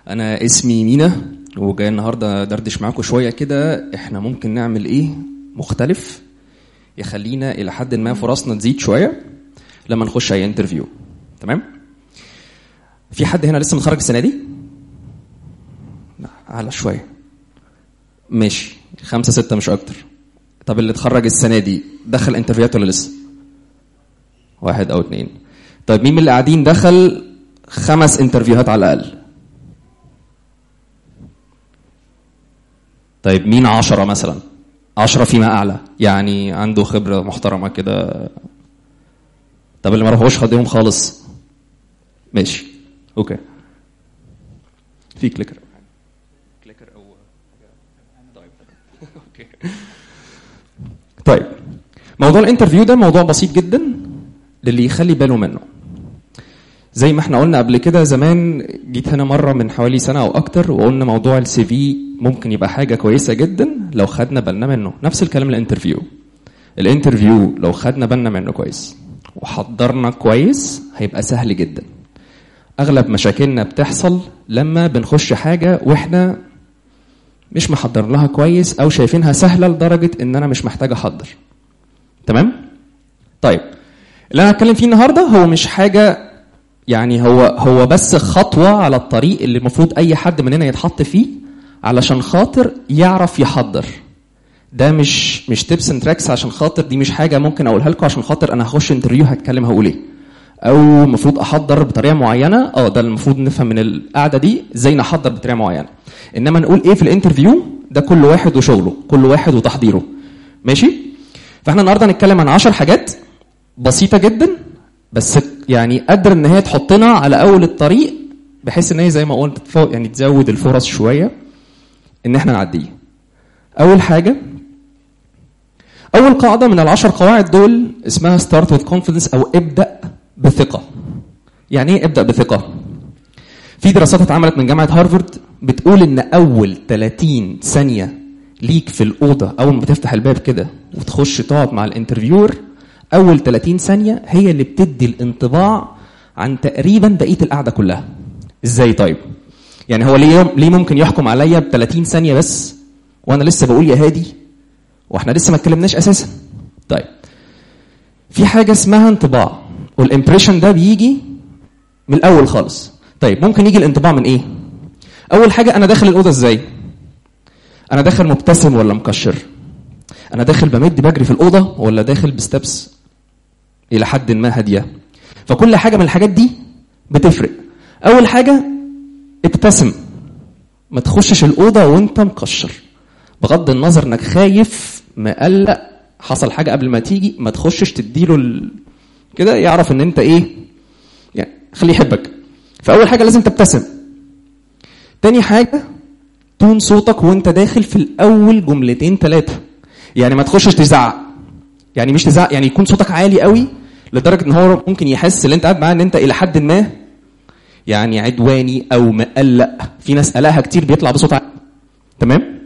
انا اسمي مينا وجاي النهارده دردش معاكم شويه كده احنا ممكن نعمل ايه مختلف يخلينا الى حد ما فرصنا تزيد شويه لما نخش اي انترفيو تمام في حد هنا لسه متخرج السنه دي لا اعلى شويه ماشي خمسة ستة مش أكتر طب اللي اتخرج السنة دي دخل انترفيوهات ولا لسه؟ واحد أو اتنين طيب مين من اللي قاعدين دخل خمس انترفيوهات على الأقل؟ طيب مين عشرة مثلا؟ عشرة فيما أعلى يعني عنده خبرة محترمة كده طب اللي ما راحوش خدهم خالص ماشي اوكي في كليكر كليكر او طيب اوكي طيب موضوع الانترفيو ده موضوع بسيط جدا للي يخلي باله منه زي ما احنا قلنا قبل كده زمان جيت هنا مره من حوالي سنه او اكتر وقلنا موضوع السي في ممكن يبقى حاجه كويسه جدا لو خدنا بالنا منه نفس الكلام الانترفيو الانترفيو لو خدنا بالنا منه كويس وحضرنا كويس هيبقى سهل جدا اغلب مشاكلنا بتحصل لما بنخش حاجه واحنا مش محضر لها كويس او شايفينها سهله لدرجه ان انا مش محتاج احضر تمام طيب اللي انا هتكلم فيه النهارده هو مش حاجه يعني هو هو بس خطوه على الطريق اللي المفروض اي حد مننا يتحط فيه علشان خاطر يعرف يحضر ده مش مش تيبس اند تراكس عشان خاطر دي مش حاجه ممكن اقولها لكم عشان خاطر انا هخش انترفيو هتكلم هقول ايه او المفروض احضر بطريقه معينه اه ده المفروض نفهم من القعده دي ازاي نحضر بطريقه معينه انما نقول ايه في الانترفيو ده كل واحد وشغله كل واحد وتحضيره ماشي فاحنا النهارده هنتكلم عن 10 حاجات بسيطه جدا بس يعني قادر ان هي تحطنا على اول الطريق بحيث ان هي زي ما قلت يعني تزود الفرص شويه ان احنا نعديه اول حاجه اول قاعده من العشر قواعد دول اسمها ستارت with confidence او ابدا بثقه يعني ايه ابدا بثقه في دراسات اتعملت من جامعه هارفارد بتقول ان اول 30 ثانيه ليك في الاوضه اول ما بتفتح الباب كده وتخش تقعد مع الانترفيور اول 30 ثانيه هي اللي بتدي الانطباع عن تقريبا بقيه القعده كلها ازاي طيب يعني هو ليه ليه ممكن يحكم عليا ب 30 ثانيه بس وانا لسه بقول يا هادي واحنا لسه ما اتكلمناش اساسا طيب في حاجه اسمها انطباع والامبريشن ده بيجي من الاول خالص طيب ممكن يجي الانطباع من ايه اول حاجه انا داخل الاوضه ازاي انا داخل مبتسم ولا مكشر انا داخل بمد بجري في الاوضه ولا داخل بستبس الى حد ما هاديه فكل حاجه من الحاجات دي بتفرق اول حاجه ابتسم ما تخشش الاوضه وانت مكشر بغض النظر انك خايف مقلق حصل حاجه قبل ما تيجي ما تخشش تديله ال... كده يعرف ان انت ايه يعني خليه يحبك فاول حاجه لازم تبتسم تاني حاجه تون صوتك وانت داخل في الاول جملتين ثلاثه يعني ما تخشش تزعق يعني مش تزعق يعني يكون صوتك عالي قوي لدرجه ان هو ممكن يحس اللي انت قاعد معاه ان انت الى حد ما يعني عدواني او مقلق في ناس قلقها كتير بيطلع بصوت عالي تمام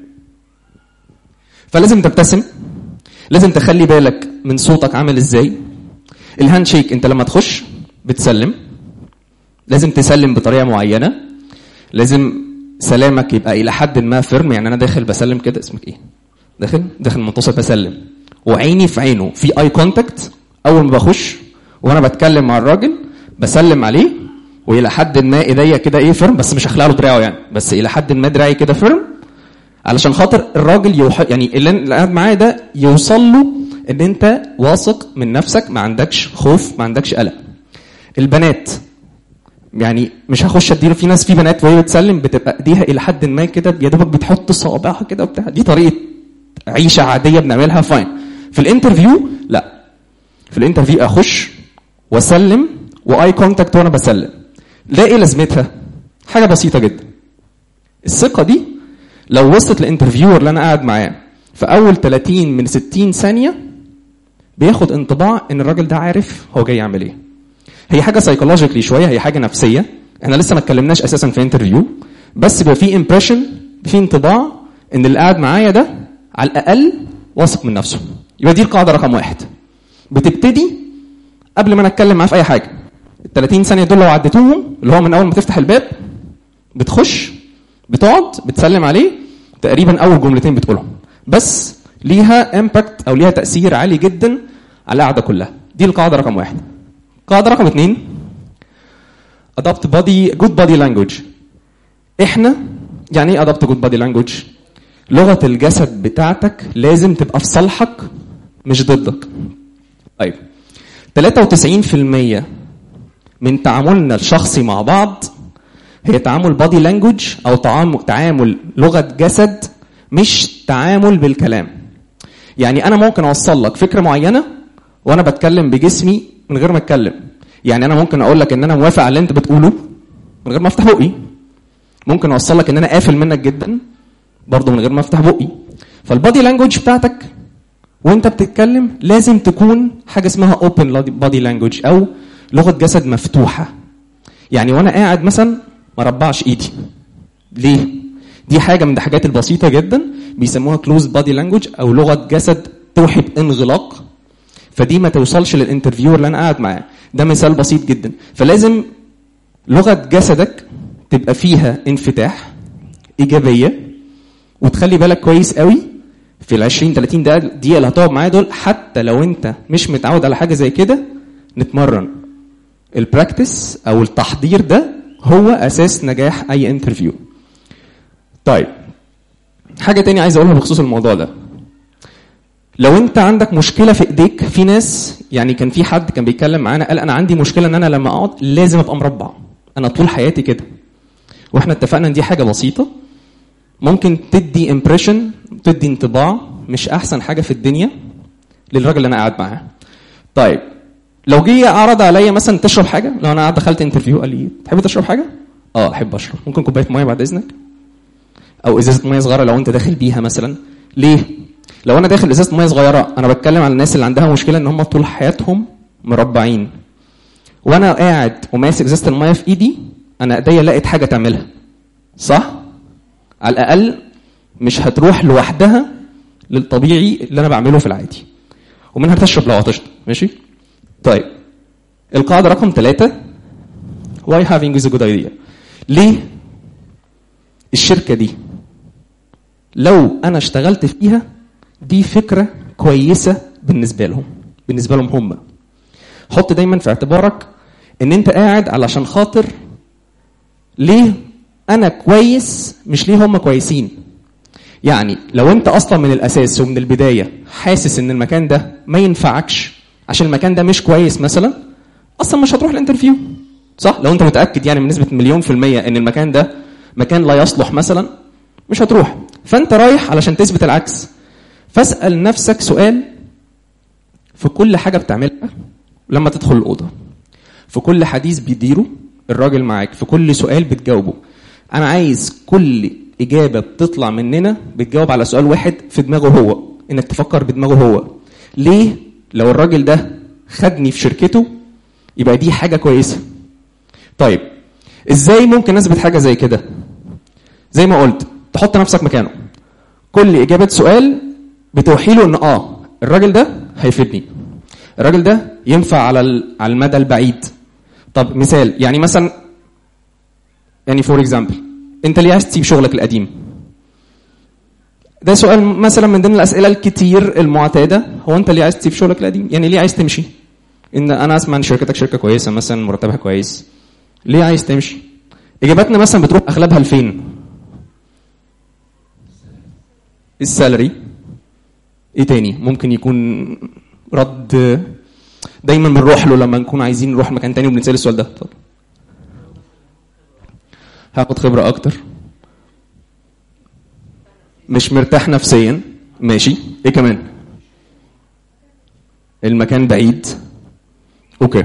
فلازم تبتسم لازم تخلي بالك من صوتك عامل ازاي الهاند شيك انت لما تخش بتسلم لازم تسلم بطريقه معينه لازم سلامك يبقى الى حد ما فيرم يعني انا داخل بسلم كده اسمك ايه داخل داخل منتصف بسلم وعيني في عينه في اي كونتاكت اول ما بخش وانا بتكلم مع الراجل بسلم عليه والى حد ما ايديا كده ايه فيرم بس مش هخلع له دراعه يعني بس الى حد ما دراعي كده فيرم علشان خاطر الراجل يوح... يعني اللي قاعد معاه ده يوصل له ان انت واثق من نفسك ما عندكش خوف ما عندكش قلق البنات يعني مش هخش اديله في ناس في بنات وهي بتسلم بتبقى ايديها الى حد ما كده يا دوبك بتحط صوابعها كده وبتاع دي طريقه عيشه عاديه بنعملها فاين في الانترفيو لا في الانترفيو اخش واسلم واي كونتاكت وانا بسلم لا ايه لازمتها حاجه بسيطه جدا الثقه دي لو وصلت للانترفيور اللي انا قاعد معاه في اول 30 من 60 ثانيه بياخد انطباع ان الراجل ده عارف هو جاي يعمل ايه هي حاجه سايكولوجيكلي شويه هي حاجه نفسيه احنا لسه ما اتكلمناش اساسا في انترفيو بس بيبقى في امبريشن في انطباع ان اللي قاعد معايا ده على الاقل واثق من نفسه يبقى دي القاعده رقم واحد بتبتدي قبل ما انا اتكلم معاه في اي حاجه ال 30 ثانيه دول لو عديتوهم اللي هو من اول ما تفتح الباب بتخش بتقعد بتسلم عليه تقريبا اول جملتين بتقولهم بس ليها امباكت او ليها تاثير عالي جدا على القعده كلها دي القاعده رقم واحد قاعده رقم اثنين adopt body good body language احنا يعني ايه adopt good body language لغه الجسد بتاعتك لازم تبقى في صالحك مش ضدك طيب 93% من تعاملنا الشخصي مع بعض هي تعامل بادي لانجوج او تعامل تعامل لغه جسد مش تعامل بالكلام يعني انا ممكن اوصل لك فكره معينه وانا بتكلم بجسمي من غير ما اتكلم يعني انا ممكن اقول لك ان انا موافق على اللي انت بتقوله من غير ما افتح بقي ممكن اوصل لك ان انا قافل منك جدا برضه من غير ما افتح بقي فالبادي لانجوج بتاعتك وانت بتتكلم لازم تكون حاجه اسمها اوبن بادي لانجوج او لغه جسد مفتوحه يعني وانا قاعد مثلا ما ربعش ايدي ليه دي حاجه من الحاجات البسيطه جدا بيسموها كلوز بادي لانجوج او لغه جسد توحي بانغلاق فدي ما توصلش للانترفيور اللي انا قاعد معاه ده مثال بسيط جدا فلازم لغه جسدك تبقى فيها انفتاح ايجابيه وتخلي بالك كويس قوي في ال 20 30 دقيقه دقيقه اللي هتقعد معايا دول حتى لو انت مش متعود على حاجه زي كده نتمرن البراكتس او التحضير ده هو اساس نجاح اي انترفيو طيب حاجه تاني عايز اقولها بخصوص الموضوع ده لو انت عندك مشكله في ايديك في ناس يعني كان في حد كان بيتكلم معانا قال انا عندي مشكله ان انا لما اقعد لازم ابقى مربع انا طول حياتي كده واحنا اتفقنا ان دي حاجه بسيطه ممكن تدي امبريشن تدي انطباع مش احسن حاجه في الدنيا للراجل اللي انا قاعد معاه طيب لو جه عرض عليا مثلا تشرب حاجه لو انا قاعد دخلت انترفيو قال لي تحب تشرب حاجه اه احب اشرب ممكن كوبايه ميه بعد اذنك او ازازه ميه صغيره لو انت داخل بيها مثلا ليه لو انا داخل ازازه ميه صغيره انا بتكلم على الناس اللي عندها مشكله ان هم طول حياتهم مربعين وانا قاعد وماسك ازازه الميه في ايدي انا ايديا لقيت حاجه تعملها صح على الاقل مش هتروح لوحدها للطبيعي اللي انا بعمله في العادي ومنها تشرب لو عطشت ماشي طيب القاعده رقم ثلاثة why having is a good idea ليه الشركه دي لو انا اشتغلت فيها دي فكره كويسه بالنسبه لهم بالنسبه لهم هم حط دايما في اعتبارك ان انت قاعد علشان خاطر ليه انا كويس مش ليه هم كويسين يعني لو انت اصلا من الاساس ومن البدايه حاسس ان المكان ده ما ينفعكش عشان المكان ده مش كويس مثلا اصلا مش هتروح الانترفيو صح لو انت متاكد يعني بنسبه مليون في الميه ان المكان ده مكان لا يصلح مثلا مش هتروح فانت رايح علشان تثبت العكس فاسال نفسك سؤال في كل حاجه بتعملها لما تدخل الاوضه في كل حديث بيديره الراجل معاك في كل سؤال بتجاوبه انا عايز كل اجابه بتطلع مننا بتجاوب على سؤال واحد في دماغه هو انك تفكر بدماغه هو ليه لو الراجل ده خدني في شركته يبقى دي حاجه كويسه طيب ازاي ممكن اثبت حاجه زي كده زي ما قلت تحط نفسك مكانه كل اجابه سؤال بتوحي له ان اه الراجل ده هيفيدني الراجل ده ينفع على على المدى البعيد طب مثال يعني مثلا يعني فور اكزامبل انت ليه عايز تسيب شغلك القديم ده سؤال مثلا من ضمن الاسئله الكتير المعتاده هو انت ليه عايز تسيب شغلك القديم يعني ليه عايز تمشي ان انا اسمع ان شركتك شركه كويسه مثلا مرتبها كويس ليه عايز تمشي اجاباتنا مثلا بتروح اغلبها لفين السالري ايه تاني ممكن يكون رد دايما بنروح له لما نكون عايزين نروح مكان تاني وبنسال السؤال ده اتفضل هاخد خبره اكتر مش مرتاح نفسيا ماشي ايه كمان المكان بعيد اوكي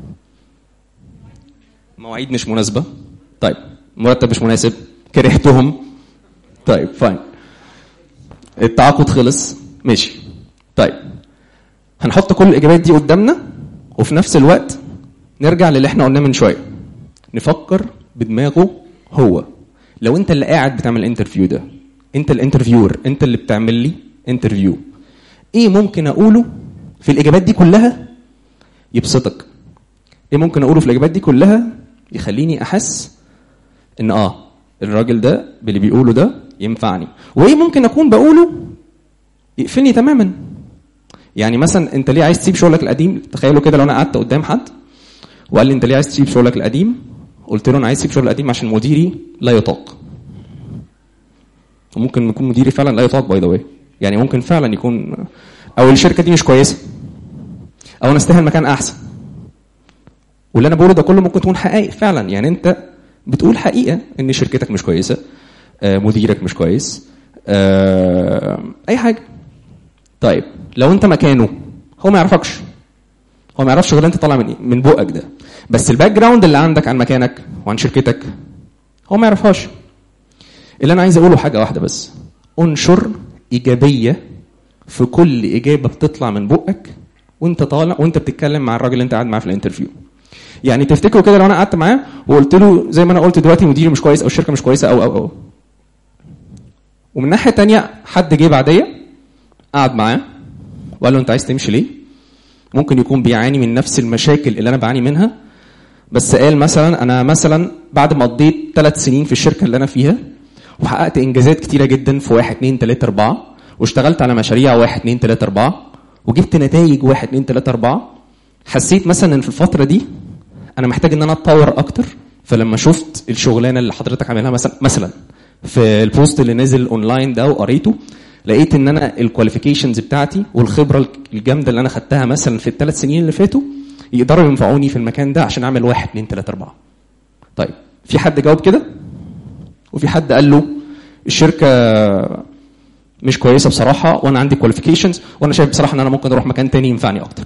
مواعيد مش مناسبه طيب مرتب مش مناسب كرهتهم طيب فاين التعاقد خلص ماشي طيب هنحط كل الاجابات دي قدامنا وفي نفس الوقت نرجع للي احنا قلناه من شويه نفكر بدماغه هو لو انت اللي قاعد بتعمل الانترفيو ده انت الانترفيور انت اللي بتعمل لي انترفيو ايه ممكن اقوله في الاجابات دي كلها يبسطك ايه ممكن اقوله في الاجابات دي كلها يخليني احس ان اه الراجل ده باللي بيقوله ده ينفعني وايه ممكن اكون بقوله يقفلني تماما يعني مثلا انت ليه عايز تسيب شغلك القديم تخيلوا كده لو انا قعدت قدام حد وقال لي انت ليه عايز تسيب شغلك القديم قلت له انا عايز اسيب شغلي القديم عشان مديري لا يطاق وممكن يكون مديري فعلا لا يطاق باي ذا يعني ممكن فعلا يكون او الشركه دي مش كويسه او انا استاهل مكان احسن واللي انا بقوله ده كله ممكن تكون حقائق فعلا يعني انت بتقول حقيقه ان شركتك مش كويسه آه، مديرك مش كويس آه، اي حاجه طيب لو انت مكانه هو ما يعرفكش هو ما يعرفش غير انت طالع من من بقك ده بس الباك جراوند اللي عندك عن مكانك وعن شركتك هو ما يعرفهاش اللي انا عايز اقوله حاجه واحده بس انشر ايجابيه في كل اجابه بتطلع من بقك وانت طالع وانت بتتكلم مع الراجل اللي انت قاعد معاه في الانترفيو يعني تفتكروا كده لو انا قعدت معاه وقلت له زي ما انا قلت دلوقتي مديري مش كويس او الشركه مش كويسه او او او ومن ناحيه تانية حد جه بعديا قعد معاه وقال له انت عايز تمشي ليه؟ ممكن يكون بيعاني من نفس المشاكل اللي انا بعاني منها بس قال مثلا انا مثلا بعد ما قضيت ثلاث سنين في الشركه اللي انا فيها وحققت انجازات كتيره جدا في واحد اتنين تلاته اربعه واشتغلت على مشاريع واحد اتنين تلاته اربعه وجبت نتائج واحد اتنين تلاته اربعه حسيت مثلا ان في الفتره دي انا محتاج ان انا اتطور اكتر فلما شفت الشغلانه اللي حضرتك عاملها مثلا مثلا في البوست اللي نزل اونلاين ده وقريته لقيت ان انا الكواليفيكيشنز بتاعتي والخبره الجامده اللي انا خدتها مثلا في الثلاث سنين اللي فاتوا يقدروا ينفعوني في المكان ده عشان اعمل واحد اثنين ثلاثه اربعه. طيب في حد جاوب كده؟ وفي حد قال له الشركه مش كويسه بصراحه وانا عندي كواليفيكيشنز وانا شايف بصراحه ان انا ممكن اروح مكان تاني ينفعني اكتر.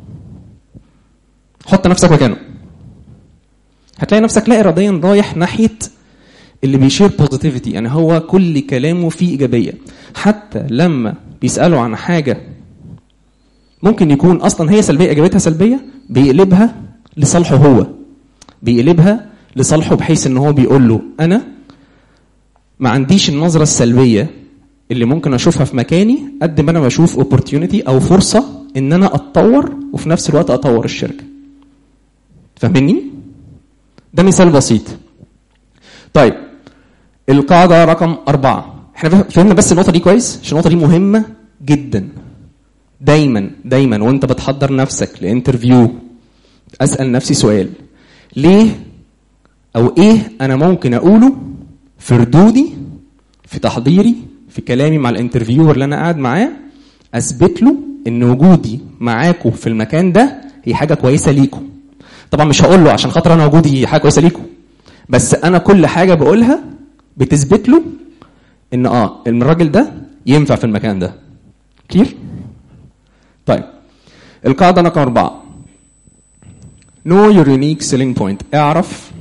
حط نفسك مكانه. هتلاقي نفسك لا اراديا رايح ناحيه اللي بيشير بوزيتيفيتي يعني هو كل كلامه فيه ايجابيه حتى لما بيسالوا عن حاجه ممكن يكون اصلا هي سلبيه اجابتها سلبيه بيقلبها لصالحه هو بيقلبها لصالحه بحيث ان هو بيقول له انا ما عنديش النظره السلبيه اللي ممكن اشوفها في مكاني قد ما انا بشوف اوبورتيونيتي او فرصه ان انا اتطور وفي نفس الوقت اطور الشركه فاهمني ده مثال بسيط طيب القاعده رقم أربعة احنا فهمنا بس النقطه دي كويس عشان النقطه دي مهمه جدا دايما دايما وانت بتحضر نفسك لانترفيو اسال نفسي سؤال ليه او ايه انا ممكن اقوله في ردودي في تحضيري في كلامي مع الانترفيور اللي انا قاعد معاه اثبت له ان وجودي معاكم في المكان ده هي حاجه كويسه ليكم طبعا مش هقول له عشان خاطر انا وجودي حاجه كويسه ليكم بس انا كل حاجه بقولها بتثبت له ان اه الراجل ده ينفع في المكان ده كلير طيب القاعده رقم أربعة know your unique selling point اعرف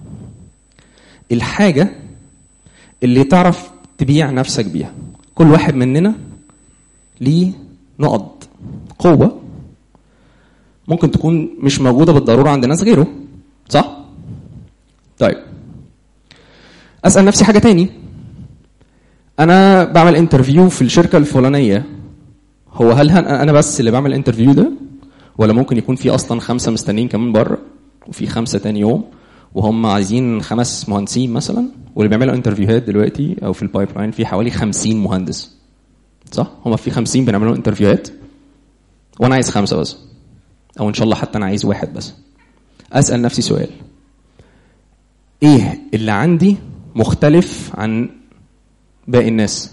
الحاجة اللي تعرف تبيع نفسك بيها كل واحد مننا ليه نقط قوة ممكن تكون مش موجودة بالضرورة عند ناس غيره صح؟ طيب اسال نفسي حاجه تاني انا بعمل انترفيو في الشركه الفلانيه هو هل انا بس اللي بعمل انترفيو ده ولا ممكن يكون في اصلا خمسه مستنيين كمان بره وفي خمسه تاني يوم وهم عايزين خمس مهندسين مثلا واللي بيعملوا انترفيوهات دلوقتي او في البايب لاين في حوالي 50 مهندس صح؟ هم في 50 بنعملوا انترفيوهات وانا عايز خمسه بس او ان شاء الله حتى انا عايز واحد بس اسال نفسي سؤال ايه اللي عندي مختلف عن باقي الناس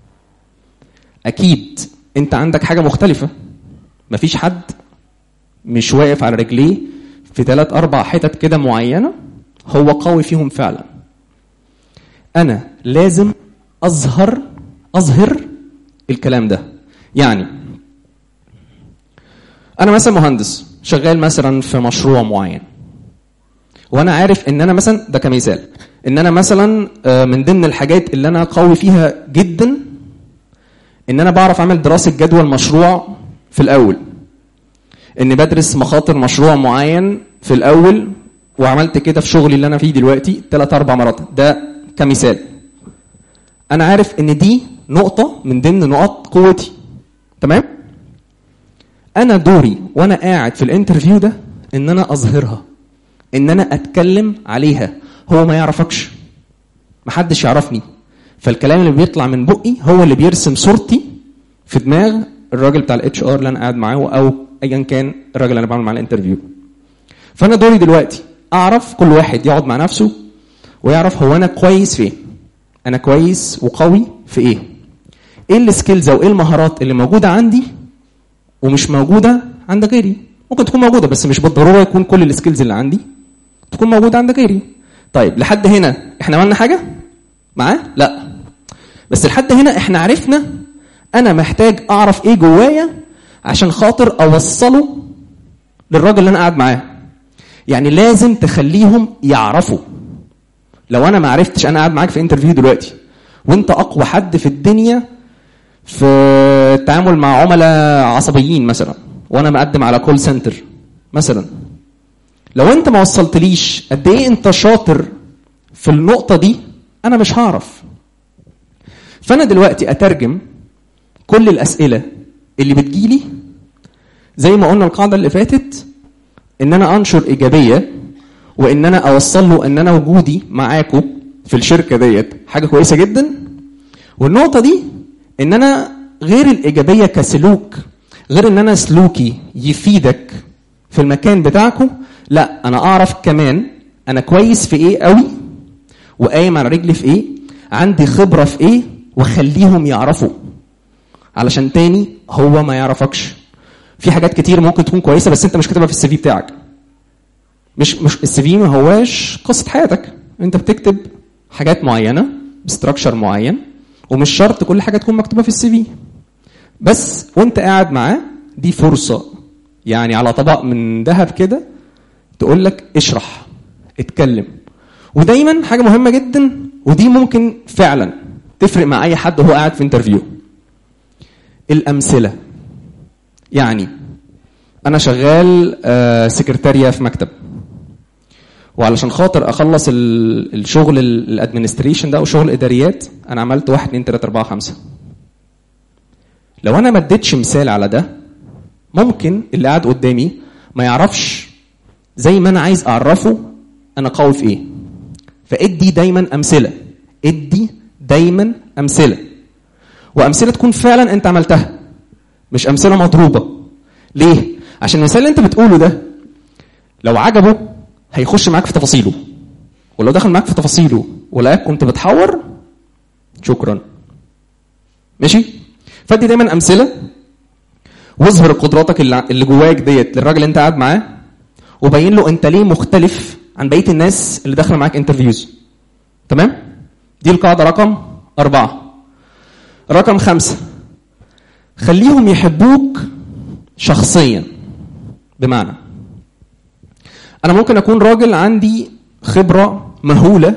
اكيد انت عندك حاجه مختلفه مفيش حد مش واقف على رجليه في ثلاث اربع حتت كده معينه هو قوي فيهم فعلا انا لازم اظهر اظهر الكلام ده يعني انا مثلا مهندس شغال مثلا في مشروع معين وانا عارف ان انا مثلا ده كمثال ان انا مثلا من ضمن الحاجات اللي انا قوي فيها جدا ان انا بعرف اعمل دراسه جدوى المشروع في الاول اني بدرس مخاطر مشروع معين في الاول وعملت كده في شغلي اللي انا فيه دلوقتي ثلاث اربع مرات ده كمثال انا عارف ان دي نقطه من ضمن نقاط قوتي تمام انا دوري وانا قاعد في الانترفيو ده ان انا اظهرها ان انا اتكلم عليها هو ما يعرفكش محدش يعرفني فالكلام اللي بيطلع من بقي هو اللي بيرسم صورتي في دماغ الراجل بتاع الاتش ار اللي انا قاعد معاه او ايا كان الراجل اللي انا بعمل معاه الانترفيو فانا دوري دلوقتي اعرف كل واحد يقعد مع نفسه ويعرف هو انا كويس في ايه انا كويس وقوي في ايه ايه السكيلز او ايه المهارات اللي موجوده عندي ومش موجوده عند غيري ممكن تكون موجوده بس مش بالضروره يكون كل السكيلز اللي عندي تكون موجوده عند غيري طيب لحد هنا احنا عملنا حاجه معاه لا بس لحد هنا احنا عرفنا انا محتاج اعرف ايه جوايا عشان خاطر اوصله للراجل اللي انا قاعد معاه يعني لازم تخليهم يعرفوا لو انا ما عرفتش انا قاعد معاك في انترفيو دلوقتي وانت اقوى حد في الدنيا في التعامل مع عملاء عصبيين مثلا وانا مقدم على كول سنتر مثلا لو انت ما وصلتليش قد ايه انت شاطر في النقطه دي انا مش هعرف فانا دلوقتي اترجم كل الاسئله اللي بتجيلي زي ما قلنا القاعده اللي فاتت ان انا انشر ايجابيه وان انا اوصل له ان انا وجودي معاكم في الشركه ديت حاجه كويسه جدا والنقطه دي ان انا غير الايجابيه كسلوك غير ان انا سلوكي يفيدك في المكان بتاعكم لا انا اعرف كمان انا كويس في ايه قوي وقايم على رجلي في ايه عندي خبره في ايه وخليهم يعرفوا علشان تاني هو ما يعرفكش في حاجات كتير ممكن تكون كويسه بس انت مش كاتبها في السي في بتاعك مش مش السي في ما هواش قصه حياتك انت بتكتب حاجات معينه بستراكشر معين ومش شرط كل حاجه تكون مكتوبه في السي في بس وانت قاعد معاه دي فرصه يعني على طبق من ذهب كده تقول لك اشرح اتكلم ودايما حاجه مهمه جدا ودي ممكن فعلا تفرق مع اي حد وهو قاعد في انترفيو الامثله يعني انا شغال آه، سكرتارية في مكتب وعلشان خاطر اخلص ال- الشغل الادمنستريشن ده او شغل اداريات انا عملت واحد اتنين تلاته اربعه خمسه لو انا ما اديتش مثال على ده ممكن اللي قاعد قدامي ما يعرفش زي ما انا عايز اعرفه انا قوي في ايه فادي دايما امثله ادي دايما امثله وامثله تكون فعلا انت عملتها مش امثله مضروبه ليه عشان المثال اللي انت بتقوله ده لو عجبه هيخش معاك في تفاصيله ولو دخل معاك في تفاصيله ولقاك كنت بتحور شكرا ماشي فادي دايما امثله واظهر قدراتك اللي اللي جواك ديت للراجل اللي انت قاعد معاه وبين له انت ليه مختلف عن بقيه الناس اللي داخله معاك انترفيوز تمام دي القاعده رقم أربعة رقم خمسة خليهم يحبوك شخصيا بمعنى انا ممكن اكون راجل عندي خبره مهوله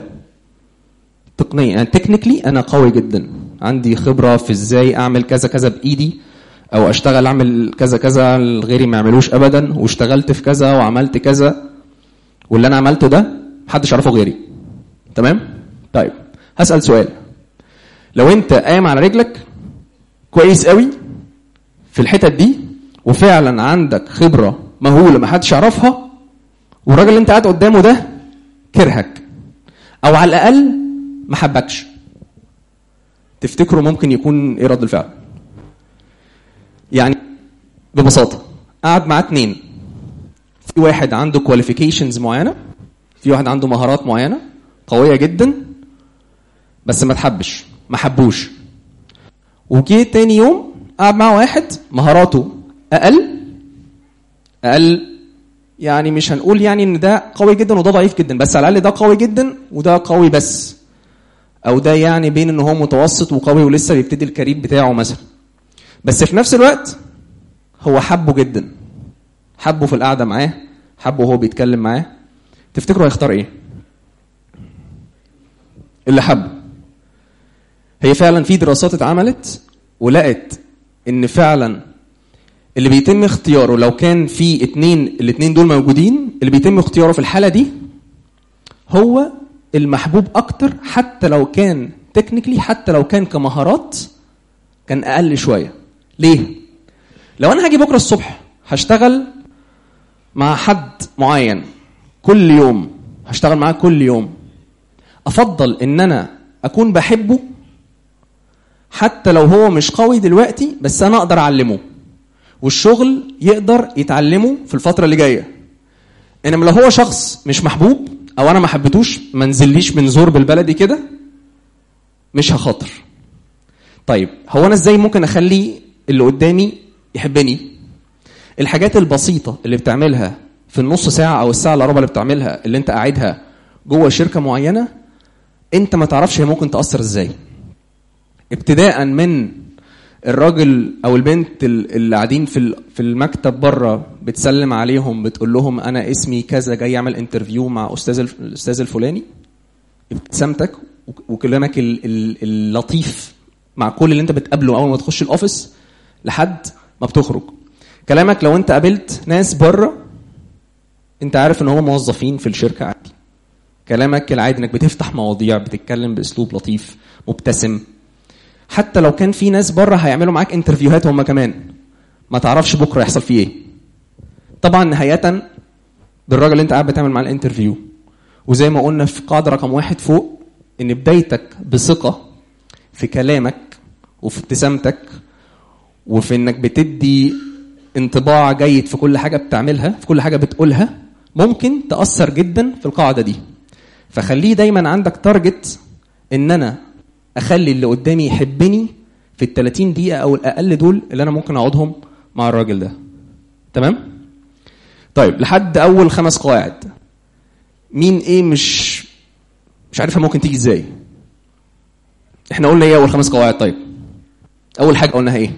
تقنيه يعني تكنيكلي انا قوي جدا عندي خبره في ازاي اعمل كذا كذا بايدي او اشتغل اعمل كذا كذا غيري ما يعملوش ابدا واشتغلت في كذا وعملت كذا واللي انا عملته ده محدش يعرفه غيري تمام طيب هسال سؤال لو انت قايم على رجلك كويس قوي في الحتت دي وفعلا عندك خبره مهوله ما حدش يعرفها والراجل اللي انت قاعد قدامه ده كرهك او على الاقل ما حبكش تفتكروا ممكن يكون ايه رد الفعل يعني ببساطه قعد معاه اتنين في واحد عنده كواليفيكيشنز معينه في واحد عنده مهارات معينه قويه جدا بس ما تحبش ما حبوش وجي تاني يوم قعد مع واحد مهاراته اقل اقل يعني مش هنقول يعني ان ده قوي جدا وده ضعيف جدا بس على الاقل ده قوي جدا وده قوي بس او ده يعني بين ان هو متوسط وقوي ولسه بيبتدي الكارير بتاعه مثلا بس في نفس الوقت هو حبه جدا حبه في القعده معاه حبه وهو بيتكلم معاه تفتكروا هيختار ايه اللي حبه هي فعلا في دراسات اتعملت ولقت ان فعلا اللي بيتم اختياره لو كان في اتنين الاتنين دول موجودين اللي بيتم اختياره في الحالة دي هو المحبوب اكتر حتى لو كان تكنيكلي حتى لو كان كمهارات كان اقل شوية ليه؟ لو انا هاجي بكرة الصبح هشتغل مع حد معين كل يوم هشتغل معاه كل يوم افضل ان انا اكون بحبه حتى لو هو مش قوي دلوقتي بس انا اقدر اعلمه والشغل يقدر يتعلمه في الفتره اللي جايه انما لو هو شخص مش محبوب او انا ما حبيتوش ما نزليش من زور بالبلدي كده مش هخاطر طيب هو انا ازاي ممكن اخلي اللي قدامي يحبني الحاجات البسيطه اللي بتعملها في النص ساعه او الساعه الا ربع اللي بتعملها اللي انت قاعدها جوه شركه معينه انت ما تعرفش هي ممكن تاثر ازاي ابتداء من الراجل او البنت اللي قاعدين في في المكتب بره بتسلم عليهم بتقول لهم انا اسمي كذا جاي اعمل انترفيو مع استاذ الاستاذ الفلاني ابتسامتك وكلامك اللطيف مع كل اللي انت بتقابله اول ما تخش الاوفيس لحد ما بتخرج كلامك لو انت قابلت ناس بره انت عارف ان هم موظفين في الشركه عادي كلامك العادي انك بتفتح مواضيع بتتكلم باسلوب لطيف مبتسم حتى لو كان في ناس بره هيعملوا معاك انترفيوهات هم كمان ما تعرفش بكره يحصل فيه ايه طبعا نهايه بالراجل اللي انت قاعد بتعمل معاه الانترفيو وزي ما قلنا في قاعده رقم واحد فوق ان بدايتك بثقه في كلامك وفي ابتسامتك وفي انك بتدي انطباع جيد في كل حاجه بتعملها في كل حاجه بتقولها ممكن تاثر جدا في القاعده دي فخليه دايما عندك تارجت ان انا اخلي اللي قدامي يحبني في ال 30 دقيقه او الاقل دول اللي انا ممكن اقعدهم مع الراجل ده تمام طيب لحد اول خمس قواعد مين ايه مش مش عارفها ممكن تيجي ازاي احنا قلنا ايه اول خمس قواعد طيب اول حاجه قلناها ايه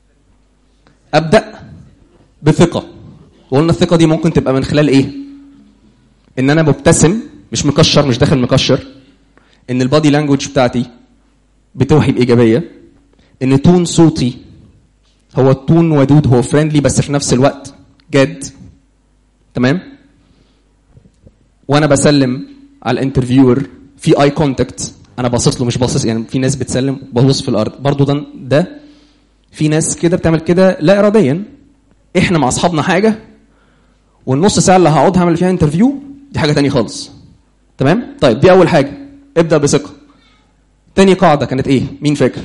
ابدا بثقه وقلنا الثقه دي ممكن تبقى من خلال ايه ان انا مبتسم مش مكشر مش داخل مكشر ان البادي لانجوج بتاعتي بتوحي بايجابيه ان تون صوتي هو التون ودود هو فريندلي بس في نفس الوقت جاد تمام وانا بسلم على الانترفيور في اي كونتاكت انا باصص له مش باصص يعني في ناس بتسلم ببص في الارض برضو ده ده في ناس كده بتعمل كده لا اراديا احنا مع اصحابنا حاجه والنص ساعه اللي هقعد هعمل فيها انترفيو دي حاجه تانية خالص تمام طيب دي اول حاجه ابدا بثقه تاني قاعده كانت ايه مين فاكر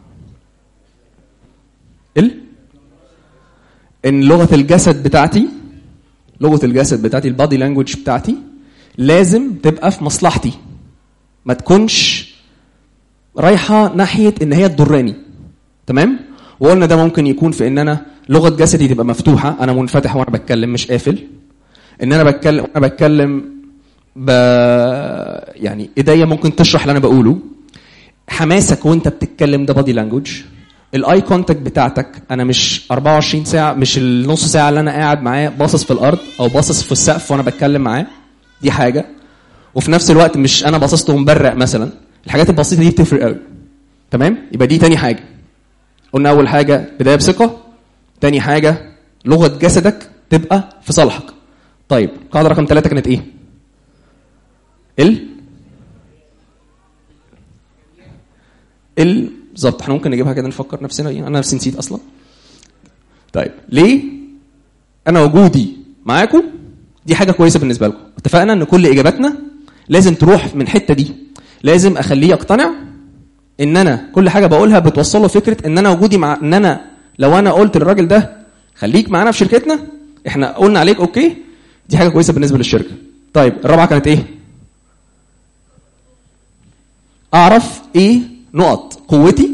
ال ان لغه الجسد بتاعتي لغه الجسد بتاعتي البادي لانجوج بتاعتي لازم تبقى في مصلحتي ما تكونش رايحه ناحيه ان هي تضرني تمام وقلنا ده ممكن يكون في ان انا لغه جسدي تبقى مفتوحه انا منفتح وانا بتكلم مش قافل ان انا بتكلم وانا بتكلم ب... يعني ايديا ممكن تشرح اللي انا بقوله حماسك وانت بتتكلم ده بادي لانجوج الاي كونتاكت بتاعتك انا مش 24 ساعه مش النص ساعه اللي انا قاعد معاه باصص في الارض او باصص في السقف وانا بتكلم معاه دي حاجه وفي نفس الوقت مش انا باصص له مبرق مثلا الحاجات البسيطه دي بتفرق قوي تمام يبقى دي تاني حاجه قلنا اول حاجه بدايه بثقه تاني حاجه لغه جسدك تبقى في صالحك طيب قاعده رقم ثلاثة كانت ايه ال ال بالظبط احنا ممكن نجيبها كده نفكر نفسنا ايه انا نفسي نسيت اصلا طيب ليه انا وجودي معاكم دي حاجه كويسه بالنسبه لكم اتفقنا ان كل اجاباتنا لازم تروح من الحته دي لازم اخليه يقتنع ان انا كل حاجه بقولها بتوصله فكره ان انا وجودي مع ان انا لو انا قلت للراجل ده خليك معانا في شركتنا احنا قلنا عليك اوكي دي حاجه كويسه بالنسبه للشركه طيب الرابعه كانت ايه اعرف ايه نقط قوتي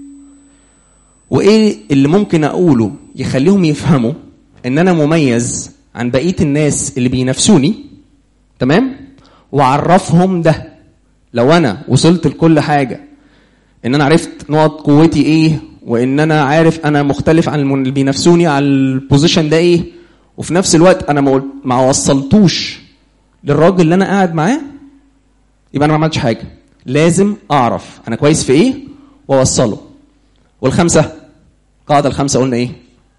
وايه اللي ممكن اقوله يخليهم يفهموا ان انا مميز عن بقيه الناس اللي بينافسوني تمام وعرفهم ده لو انا وصلت لكل حاجه ان انا عرفت نقط قوتي ايه وان انا عارف انا مختلف عن اللي بينافسوني على البوزيشن ده ايه وفي نفس الوقت انا ما ما وصلتوش للراجل اللي انا قاعد معاه يبقى انا ما عملتش حاجه لازم اعرف انا كويس في ايه واوصله والخمسه القاعده الخامسه قلنا ايه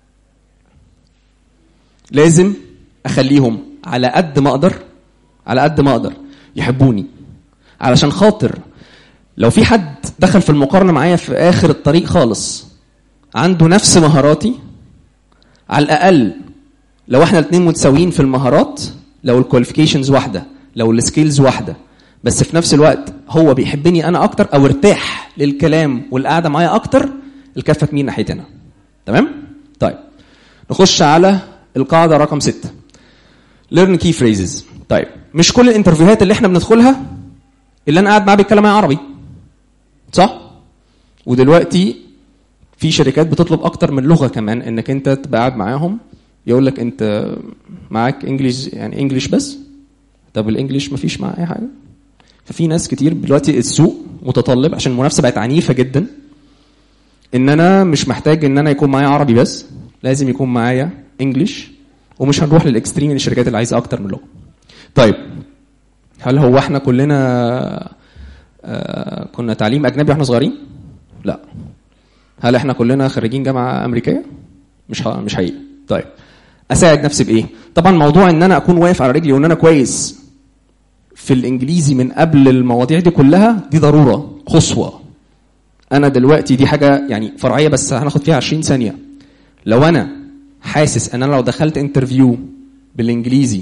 لازم اخليهم على قد ما اقدر على قد ما اقدر يحبوني علشان خاطر لو في حد دخل في المقارنه معايا في اخر الطريق خالص عنده نفس مهاراتي على الاقل لو احنا الاثنين متساويين في المهارات لو الكواليفيكيشنز واحده لو السكيلز واحده بس في نفس الوقت هو بيحبني انا اكتر او ارتاح للكلام والقعده معايا اكتر الكفه تميل ناحيتي انا تمام طيب نخش على القاعده رقم ستة learn key phrases طيب مش كل الانترفيوهات اللي احنا بندخلها اللي انا قاعد معاه بيتكلم معايا عربي صح ودلوقتي في شركات بتطلب اكتر من لغه كمان انك انت تبقى قاعد معاهم يقول لك انت معاك انجليش يعني انجليش بس طب الانجليش مفيش معاه اي حاجه ففي ناس كتير دلوقتي السوق متطلب عشان المنافسه بقت عنيفه جدا ان انا مش محتاج ان انا يكون معايا عربي بس لازم يكون معايا انجليش ومش هنروح للاكستريم من الشركات اللي عايزه اكتر من لغه طيب هل هو احنا كلنا آه كنا تعليم اجنبي واحنا صغيرين لا هل احنا كلنا خريجين جامعه امريكيه مش ه... مش حقيقي طيب اساعد نفسي بايه طبعا موضوع ان انا اكون واقف على رجلي وان انا كويس في الانجليزي من قبل المواضيع دي كلها دي ضروره قصوى انا دلوقتي دي حاجه يعني فرعيه بس هناخد فيها 20 ثانيه لو انا حاسس ان انا لو دخلت انترفيو بالانجليزي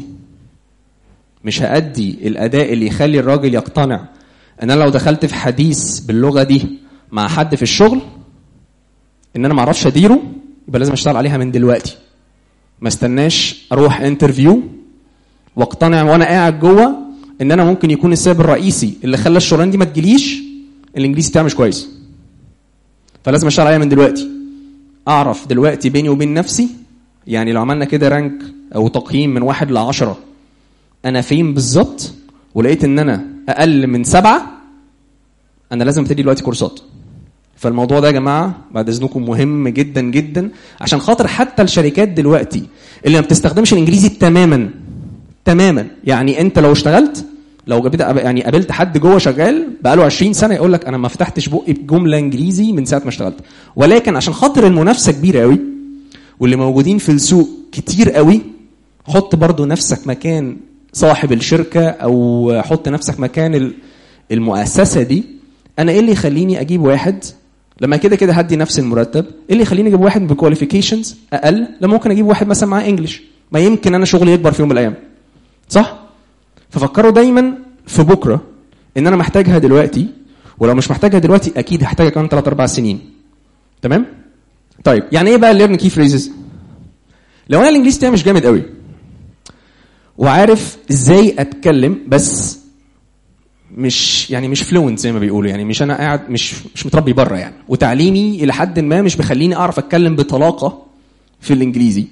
مش هادي الاداء اللي يخلي الراجل يقتنع ان انا لو دخلت في حديث باللغه دي مع حد في الشغل ان انا ما اعرفش اديره يبقى لازم اشتغل عليها من دلوقتي ما استناش اروح انترفيو واقتنع وانا قاعد جوه ان انا ممكن يكون السبب الرئيسي اللي خلى الشغلانه دي ما تجيليش الانجليزي بتاعي مش كويس فلازم اشتغل عليها من دلوقتي اعرف دلوقتي بيني وبين نفسي يعني لو عملنا كده رانك او تقييم من واحد لعشرة انا فين بالظبط ولقيت ان انا اقل من سبعة انا لازم ابتدي دلوقتي كورسات فالموضوع ده يا جماعه بعد اذنكم مهم جدا جدا عشان خاطر حتى الشركات دلوقتي اللي ما بتستخدمش الانجليزي تماما تماما يعني انت لو اشتغلت لو جبت يعني قابلت حد جوه شغال بقاله 20 سنه يقول لك انا ما فتحتش بقي بجمله انجليزي من ساعه ما اشتغلت ولكن عشان خاطر المنافسه كبيره قوي واللي موجودين في السوق كتير قوي حط برضو نفسك مكان صاحب الشركه او حط نفسك مكان المؤسسه دي انا ايه اللي يخليني اجيب واحد لما كده كده هدي نفس المرتب ايه اللي يخليني اجيب واحد بكواليفيكيشنز اقل لما ممكن اجيب واحد مثلا معاه انجلش ما يمكن انا شغلي يكبر في يوم من الايام صح ففكروا دايما في بكره ان انا محتاجها دلوقتي ولو مش محتاجها دلوقتي اكيد هحتاجها كمان 3 4 سنين تمام طيب يعني ايه بقى الليرن كي فريزز لو انا الانجليزي بتاعي مش جامد قوي وعارف ازاي اتكلم بس مش يعني مش فلوينت زي ما بيقولوا يعني مش انا قاعد مش مش متربي بره يعني وتعليمي الى حد ما مش بيخليني اعرف اتكلم بطلاقه في الانجليزي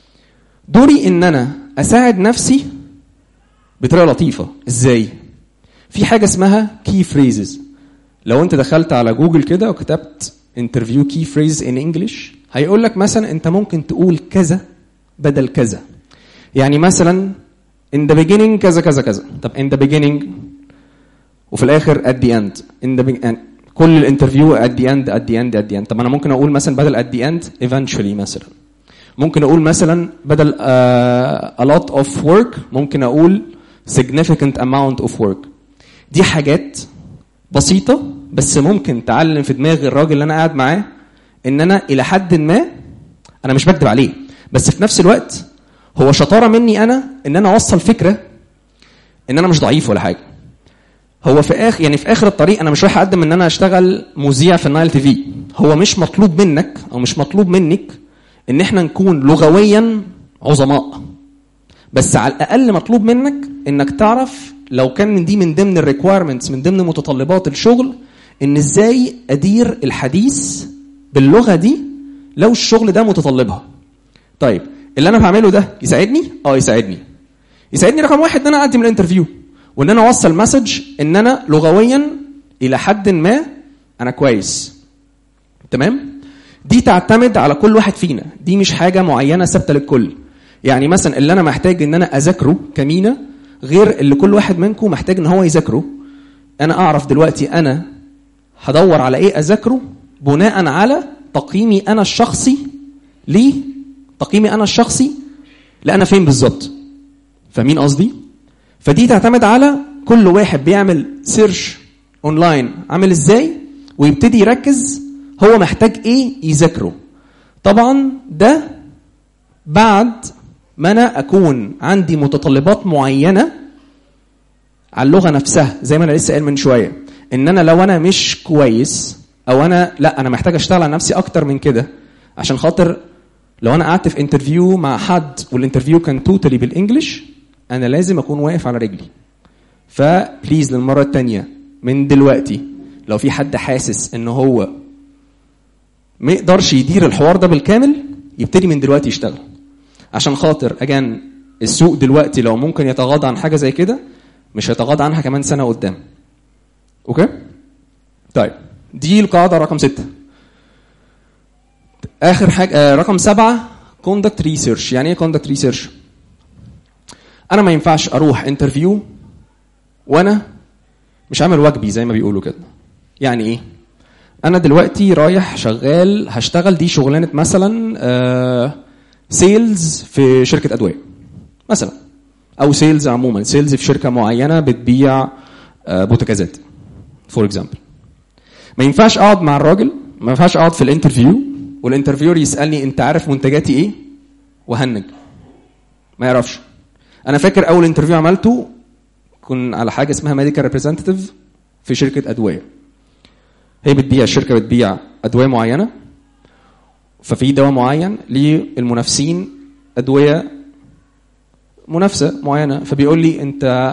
دوري ان انا اساعد نفسي بطريقه لطيفه ازاي في حاجه اسمها كي فريزز لو انت دخلت على جوجل كده وكتبت انترفيو كي فريز ان انجلش هيقول لك مثلا انت ممكن تقول كذا بدل كذا يعني مثلا in the beginning كذا كذا كذا طب in the beginning وفي الاخر at the end in the beginning كل الانترفيو at the end at the end at the end طب انا ممكن اقول مثلا بدل at the end eventually مثلا ممكن اقول مثلا بدل uh, a lot of work ممكن اقول significant amount of work دي حاجات بسيطة بس ممكن تعلم في دماغ الراجل اللي انا قاعد معاه ان انا الى حد ما انا مش بكذب عليه بس في نفس الوقت هو شطارة مني انا ان انا اوصل فكرة ان انا مش ضعيف ولا حاجة هو في اخر يعني في اخر الطريق انا مش رايح اقدم ان انا اشتغل مذيع في النايل تي في هو مش مطلوب منك او مش مطلوب منك ان احنا نكون لغويا عظماء بس على الاقل مطلوب منك انك تعرف لو كان دي من ضمن الريكويرمنتس من ضمن متطلبات الشغل ان ازاي ادير الحديث باللغه دي لو الشغل ده متطلبها طيب اللي انا بعمله ده يساعدني اه يساعدني يساعدني رقم واحد ان انا اعدي من الانترفيو وان انا اوصل مسج ان انا لغويا الى حد ما انا كويس تمام دي تعتمد على كل واحد فينا دي مش حاجه معينه ثابته للكل يعني مثلا اللي انا محتاج ان انا اذاكره كمينا غير اللي كل واحد منكم محتاج ان هو يذاكره انا اعرف دلوقتي انا هدور على ايه اذاكره بناء على تقييمي انا الشخصي ليه تقييمي انا الشخصي لانا فين بالظبط فاهمين قصدي فدي تعتمد على كل واحد بيعمل سيرش اونلاين عامل ازاي ويبتدي يركز هو محتاج ايه يذاكره طبعا ده بعد ما انا اكون عندي متطلبات معينه على اللغه نفسها زي ما انا لسه قايل من شويه ان انا لو انا مش كويس او انا لا انا محتاج اشتغل على نفسي اكتر من كده عشان خاطر لو انا قعدت في انترفيو مع حد والانترفيو كان توتالي بالانجلش انا لازم اكون واقف على رجلي فبليز للمره الثانيه من دلوقتي لو في حد حاسس ان هو ما يقدرش يدير الحوار ده بالكامل يبتدي من دلوقتي يشتغل عشان خاطر اجان السوق دلوقتي لو ممكن يتغاضى عن حاجه زي كده مش هيتغاضى عنها كمان سنه قدام اوكي طيب دي القاعده رقم ستة اخر حاجه آه رقم سبعة كوندكت ريسيرش يعني ايه كوندكت ريسيرش انا ما ينفعش اروح انترفيو وانا مش عامل واجبي زي ما بيقولوا كده يعني ايه انا دلوقتي رايح شغال هشتغل دي شغلانه مثلا آه سيلز في شركه ادويه مثلا او سيلز عموما سيلز في شركه معينه بتبيع آه بوتاجازات فور اكزامبل ما ينفعش اقعد مع الراجل ما ينفعش اقعد في الانترفيو والانترفيور يسالني انت عارف منتجاتي ايه وهنج ما يعرفش انا فاكر اول انترفيو عملته كن على حاجه اسمها ميديكال ريبريزنتيف في شركه ادويه هي بتبيع الشركه بتبيع ادويه معينه ففي دواء معين للمنافسين ادويه منافسه معينه فبيقول لي انت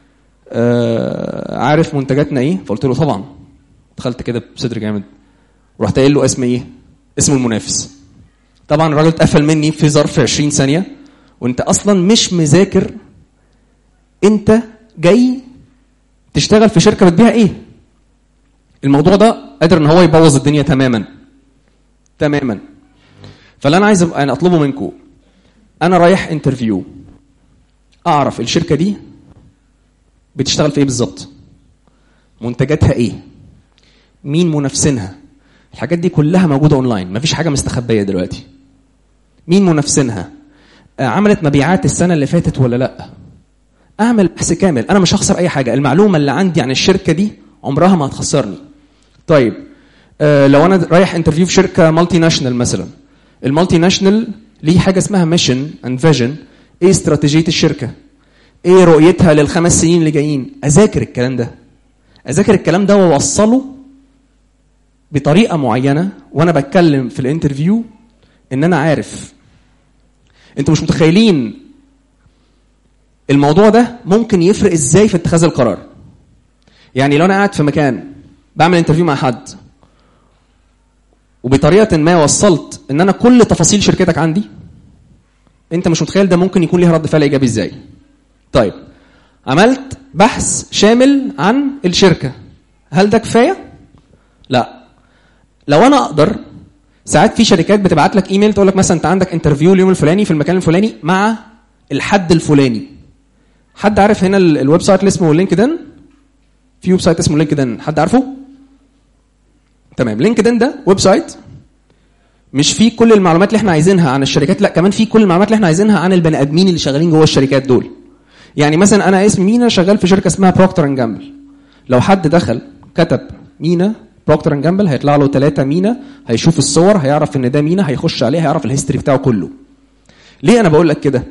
آه عارف منتجاتنا ايه فقلت له طبعا دخلت كده بصدر جامد ورحت قايل له اسم ايه اسم المنافس طبعا الراجل اتقفل مني في ظرف 20 ثانيه وانت اصلا مش مذاكر انت جاي تشتغل في شركه بتبيع ايه الموضوع ده قادر ان هو يبوظ الدنيا تماما تماما فاللي انا عايز انا اطلبه منكم انا رايح انترفيو اعرف الشركه دي بتشتغل في ايه بالظبط منتجاتها ايه مين منافسينها الحاجات دي كلها موجوده اونلاين مفيش حاجه مستخبيه دلوقتي مين منافسينها عملت مبيعات السنه اللي فاتت ولا لا اعمل بحث كامل انا مش هخسر اي حاجه المعلومه اللي عندي عن الشركه دي عمرها ما هتخسرني طيب آه لو انا رايح انترفيو في شركه مالتي ناشونال مثلا المالتي ناشونال ليه حاجه اسمها ميشن اند فيجن ايه استراتيجيه الشركه ايه رؤيتها للخمس سنين اللي جايين اذاكر الكلام ده اذاكر الكلام ده واوصله بطريقه معينه وانا بتكلم في الانترفيو ان انا عارف انتوا مش متخيلين الموضوع ده ممكن يفرق ازاي في اتخاذ القرار يعني لو انا قاعد في مكان بعمل انترفيو مع حد وبطريقه ما وصلت ان انا كل تفاصيل شركتك عندي انت مش متخيل ده ممكن يكون ليه رد فعل ايجابي ازاي طيب عملت بحث شامل عن الشركه هل ده كفايه لا لو انا اقدر ساعات في شركات بتبعت لك ايميل تقول لك مثلا انت عندك انترفيو اليوم الفلاني في المكان الفلاني مع الحد الفلاني حد عارف هنا الويب سايت اللي اسمه لينكدين في ويب سايت اسمه لينكدين حد عارفه تمام لينكدين ده ويب سايت مش فيه كل المعلومات اللي احنا عايزينها عن الشركات لا كمان فيه كل المعلومات اللي احنا عايزينها عن البني ادمين اللي شغالين جوه الشركات دول يعني مثلا انا اسمي مينا شغال في شركه اسمها بروكتر اند جامبل لو حد دخل كتب مينا بروكتر اند جامبل هيطلع له ثلاثة مينا هيشوف الصور هيعرف ان ده مينا هيخش عليه هيعرف الهيستوري بتاعه كله ليه انا بقول لك كده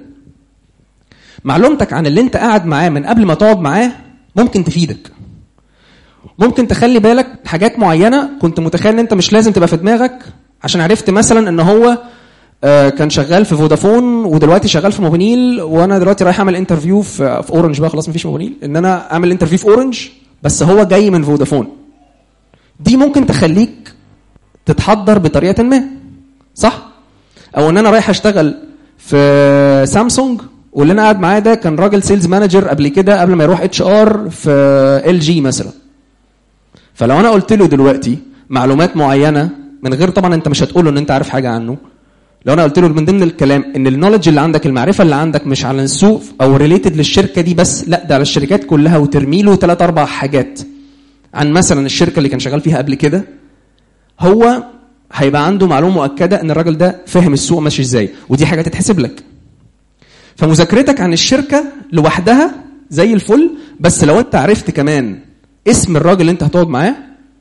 معلومتك عن اللي انت قاعد معاه من قبل ما تقعد معاه ممكن تفيدك ممكن تخلي بالك حاجات معينه كنت متخيل ان انت مش لازم تبقى في دماغك عشان عرفت مثلا ان هو كان شغال في فودافون ودلوقتي شغال في موبينيل وانا دلوقتي رايح اعمل انترفيو في, في اورنج بقى خلاص مفيش موبينيل ان انا اعمل انترفيو في اورنج بس هو جاي من فودافون دي ممكن تخليك تتحضر بطريقه ما صح او ان انا رايح اشتغل في سامسونج واللي انا قاعد معاه ده كان راجل سيلز مانجر قبل كده قبل ما يروح اتش ار في ال جي مثلا فلو انا قلت له دلوقتي معلومات معينه من غير طبعا انت مش هتقول له ان انت عارف حاجه عنه لو انا قلت له من ضمن الكلام ان النولج اللي عندك المعرفه اللي عندك مش على السوق او ريليتد للشركه دي بس لا ده على الشركات كلها وترمي له ثلاث اربع حاجات عن مثلا الشركه اللي كان شغال فيها قبل كده هو هيبقى عنده معلومه مؤكده ان الراجل ده فاهم السوق ماشي ازاي ودي حاجه تتحسب لك فمذاكرتك عن الشركه لوحدها زي الفل بس لو انت عرفت كمان اسم الراجل اللي انت هتقعد معاه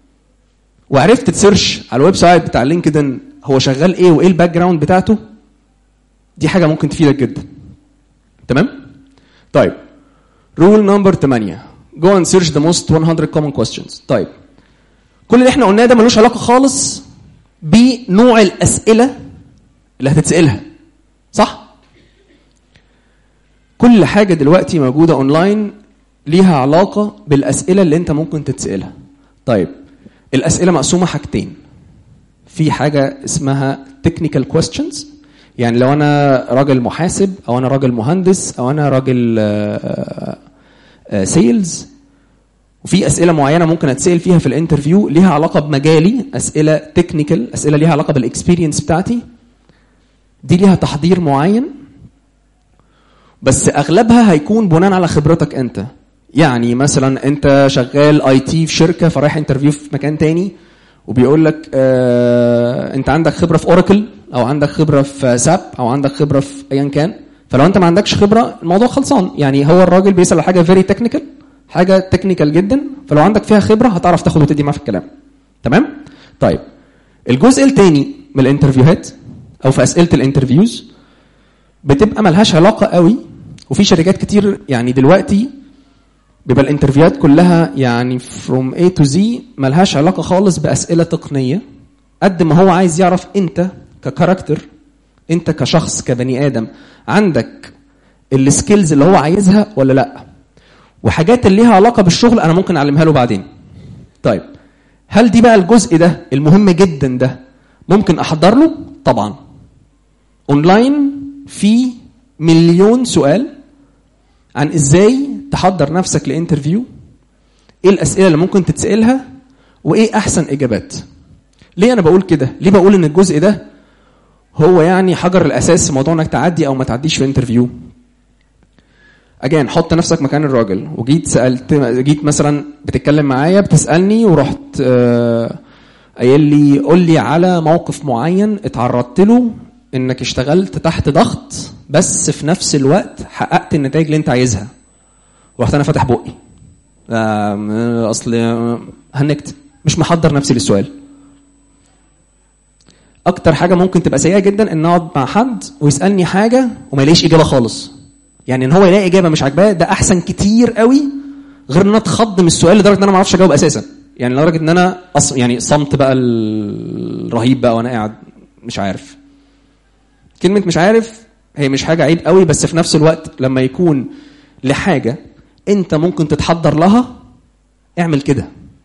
وعرفت تسيرش على الويب سايت بتاع لينكدين هو شغال ايه وايه الباك جراوند بتاعته دي حاجه ممكن تفيدك جدا تمام طيب رول نمبر 8 go and search the most 100 common questions طيب كل اللي احنا قلناه ده ملوش علاقه خالص بنوع الاسئله اللي هتتسالها صح كل حاجه دلوقتي موجوده اونلاين ليها علاقه بالاسئله اللي انت ممكن تتسالها طيب الاسئله مقسومه حاجتين في حاجه اسمها technical questions يعني لو انا راجل محاسب او انا راجل مهندس او انا راجل سيلز وفي اسئله معينه ممكن اتسال فيها في الانترفيو ليها علاقه بمجالي اسئله تكنيكال اسئله ليها علاقه بالاكسبيرينس بتاعتي دي ليها تحضير معين بس اغلبها هيكون بناء على خبرتك انت يعني مثلا انت شغال اي تي في شركه فرايح انترفيو في مكان تاني وبيقول لك آه انت عندك خبره في اوراكل او عندك خبره في ساب او عندك خبره في ايا كان فلو انت ما عندكش خبره الموضوع خلصان يعني هو الراجل بيسال على حاجه فيري تكنيكال حاجه تكنيكال جدا فلو عندك فيها خبره هتعرف تاخد وتدي معاه في الكلام تمام طيب الجزء الثاني من الانترفيوهات او في اسئله الانترفيوز بتبقى ملهاش علاقه قوي وفي شركات كتير يعني دلوقتي بيبقى الانترفيوهات كلها يعني from A to Z ملهاش علاقه خالص باسئله تقنيه قد ما هو عايز يعرف انت ككاركتر انت كشخص كبني ادم عندك السكيلز اللي هو عايزها ولا لا وحاجات اللي ليها علاقه بالشغل انا ممكن اعلمها له بعدين طيب هل دي بقى الجزء ده المهم جدا ده ممكن احضر له طبعا اونلاين في مليون سؤال عن ازاي تحضر نفسك لانترفيو ايه الاسئله اللي ممكن تتسالها وايه احسن اجابات ليه انا بقول كده ليه بقول ان الجزء ده هو يعني حجر الاساس في موضوع انك تعدي او ما تعديش في انترفيو اجان حط نفسك مكان الراجل وجيت سالت جيت مثلا بتتكلم معايا بتسالني ورحت آه قايل لي قول لي على موقف معين اتعرضت له انك اشتغلت تحت ضغط بس في نفس الوقت حققت النتائج اللي انت عايزها ورحت انا فاتح بقي آه اصل هنكت مش محضر نفسي للسؤال اكتر حاجه ممكن تبقى سيئه جدا ان اقعد مع حد ويسالني حاجه وما يلاقيش اجابه خالص يعني ان هو يلاقي اجابه مش عاجباه ده احسن كتير قوي غير ان انا اتخض من السؤال لدرجه ان انا ما اعرفش اجاوب اساسا يعني لدرجه ان انا أص... يعني صمت بقى الرهيب بقى وانا قاعد مش عارف كلمه مش عارف هي مش حاجه عيب قوي بس في نفس الوقت لما يكون لحاجه انت ممكن تتحضر لها اعمل كده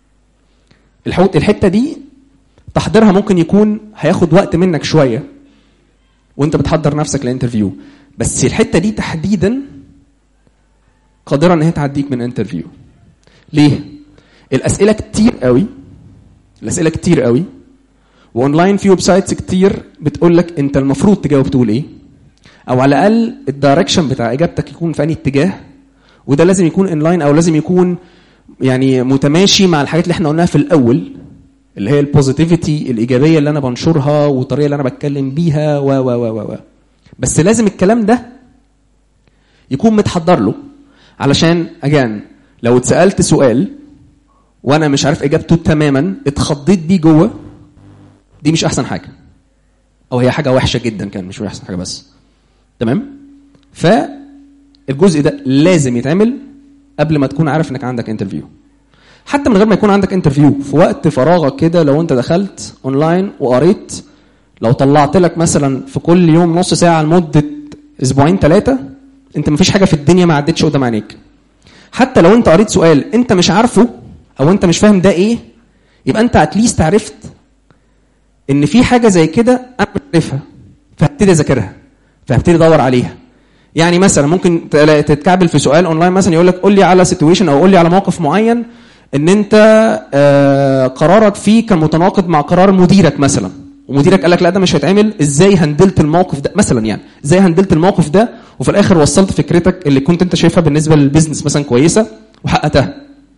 الحته دي تحضيرها ممكن يكون هياخد وقت منك شويه وانت بتحضر نفسك للانترفيو بس الحته دي تحديدا قادره ان هي تعديك من انترفيو ليه الاسئله كتير قوي الاسئله كتير قوي واونلاين في ويب سايتس كتير بتقول لك انت المفروض تجاوب تقول ايه او على الاقل الدايركشن بتاع اجابتك يكون في انهي اتجاه وده لازم يكون انلاين او لازم يكون يعني متماشي مع الحاجات اللي احنا قلناها في الاول اللي هي البوزيتيفيتي الايجابيه اللي انا بنشرها والطريقه اللي انا بتكلم بيها و و و و بس لازم الكلام ده يكون متحضر له علشان اجان لو اتسالت سؤال وانا مش عارف اجابته تماما اتخضيت بيه جوه دي مش احسن حاجه او هي حاجه وحشه جدا كان مش احسن حاجه بس تمام فالجزء ده لازم يتعمل قبل ما تكون عارف انك عندك انترفيو حتى من غير ما يكون عندك انترفيو في وقت فراغك كده لو انت دخلت اونلاين وقريت لو طلعت لك مثلا في كل يوم نص ساعه لمده اسبوعين ثلاثه انت مفيش حاجه في الدنيا ما عدتش قدام عينيك حتى لو انت قريت سؤال انت مش عارفه او انت مش فاهم ده ايه يبقى انت اتليست عرفت ان في حاجه زي كده انا مش عارفها فهبتدي اذاكرها فهبتدي ادور عليها يعني مثلا ممكن تتكعبل في سؤال اونلاين مثلا يقول لك قول لي على سيتويشن او قول لي على موقف معين ان انت آه قرارك فيه كان متناقض مع قرار مديرك مثلا ومديرك قال لك لا ده مش هيتعمل ازاي هندلت الموقف ده مثلا يعني ازاي هندلت الموقف ده وفي الاخر وصلت فكرتك اللي كنت انت شايفها بالنسبه للبيزنس مثلا كويسه وحققتها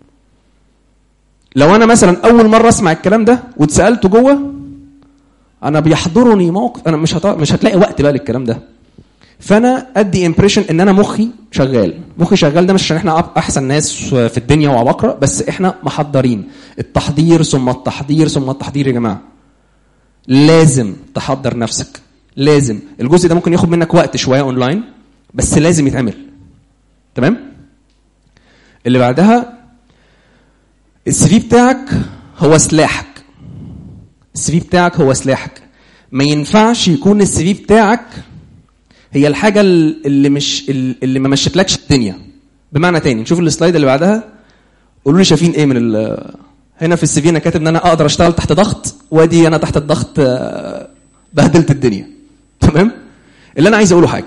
لو انا مثلا اول مره اسمع الكلام ده واتسالته جوه انا بيحضرني موقف انا مش هط... مش هتلاقي وقت بقى للكلام ده فانا ادي امبريشن ان انا مخي شغال مخي شغال ده مش عشان احنا احسن ناس في الدنيا وعباقره بس احنا محضرين التحضير ثم التحضير ثم التحضير يا جماعه لازم تحضر نفسك لازم الجزء ده ممكن ياخد منك وقت شويه اونلاين بس لازم يتعمل تمام اللي بعدها السي في بتاعك هو سلاحك السي في بتاعك هو سلاحك ما ينفعش يكون السي في بتاعك هي الحاجه اللي مش اللي ما مشتلكش الدنيا بمعنى تاني نشوف السلايد اللي بعدها قولوا لي شايفين ايه من ال هنا في السي في انا كاتب ان انا اقدر اشتغل تحت ضغط وادي انا تحت الضغط آه، بهدلت الدنيا تمام اللي انا عايز اقوله حاجه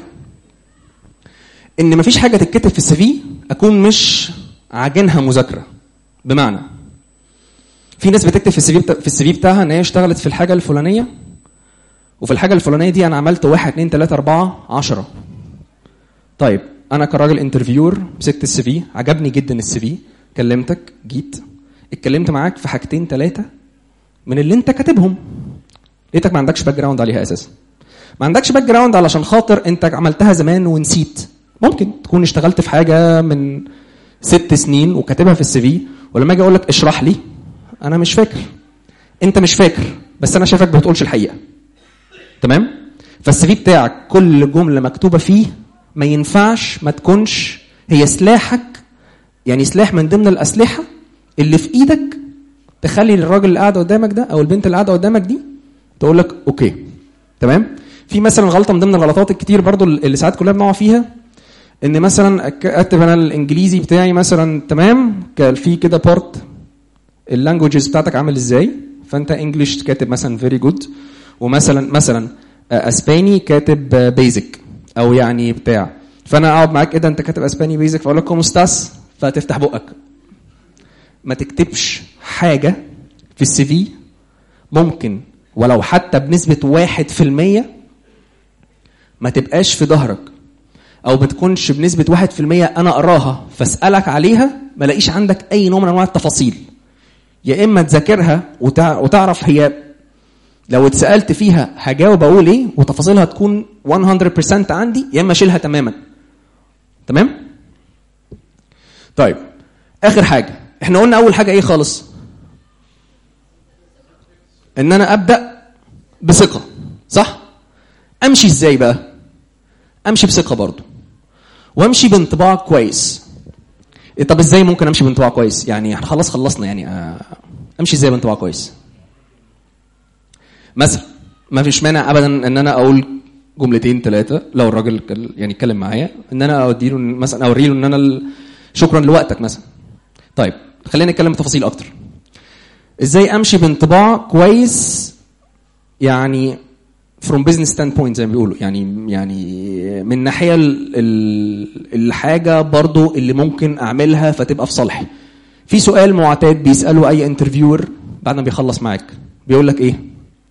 ان مفيش حاجه تتكتب في السي في اكون مش عاجنها مذاكره بمعنى في ناس بتكتب في السي في في السي في بتاعها ان هي اشتغلت في الحاجه الفلانيه وفي الحاجه الفلانيه دي انا عملت واحد اتنين تلاته اربعه عشرة طيب انا كراجل انترفيور مسكت السي في عجبني جدا السي في كلمتك جيت اتكلمت معاك في حاجتين ثلاثه من اللي انت كاتبهم لقيتك ما عندكش باك جراوند عليها اساسا ما عندكش باك جراوند علشان خاطر انت عملتها زمان ونسيت ممكن تكون اشتغلت في حاجه من ست سنين وكاتبها في السي في ولما اجي اقول لك اشرح لي انا مش فاكر انت مش فاكر بس انا شايفك ما بتقولش الحقيقه تمام فالسي في بتاعك كل جمله مكتوبه فيه ما ينفعش ما تكونش هي سلاحك يعني سلاح من ضمن الاسلحه اللي في ايدك تخلي الراجل اللي قاعد قدامك ده او البنت اللي قاعده قدامك دي تقول لك اوكي تمام في مثلا غلطه من ضمن الغلطات الكتير برضو اللي ساعات كلنا بنقع فيها ان مثلا اكتب انا الانجليزي بتاعي مثلا تمام كان في كده بارت اللانجوجز بتاعتك عامل ازاي فانت انجلش كاتب مثلا فيري جود ومثلا مثلا اسباني كاتب بيزك او يعني بتاع فانا اقعد معاك ايه ده انت كاتب اسباني بيزك فاقول لك كوم استاس فتفتح بقك ما تكتبش حاجه في السي في ممكن ولو حتى بنسبه واحد في المية ما تبقاش في ظهرك او ما تكونش بنسبه واحد في المية انا اقراها فاسالك عليها ما الاقيش عندك اي نوع من انواع التفاصيل يا اما تذاكرها وتع... وتعرف هي لو اتسالت فيها هجاوب اقول ايه وتفاصيلها تكون 100% عندي يا اما اشيلها تماما تمام طيب اخر حاجه احنا قلنا اول حاجه ايه خالص ان انا ابدا بثقه صح امشي ازاي بقى امشي بثقه برضو وامشي بانطباع كويس طب ازاي ممكن امشي بانطباع كويس يعني احنا خلاص خلصنا يعني آه، امشي ازاي بانطباع كويس مثلا ما فيش مانع ابدا ان انا اقول جملتين ثلاثه لو الراجل يعني اتكلم معايا ان انا اودي له مثلا اوري له ان انا شكرا لوقتك مثلا طيب خلينا نتكلم بتفاصيل اكتر ازاي امشي بانطباع كويس يعني from business standpoint زي ما بيقولوا يعني يعني من ناحيه الحاجه برضو اللي ممكن اعملها فتبقى في صالحي في سؤال معتاد بيساله اي انترفيور بعد ما بيخلص معاك بيقول لك ايه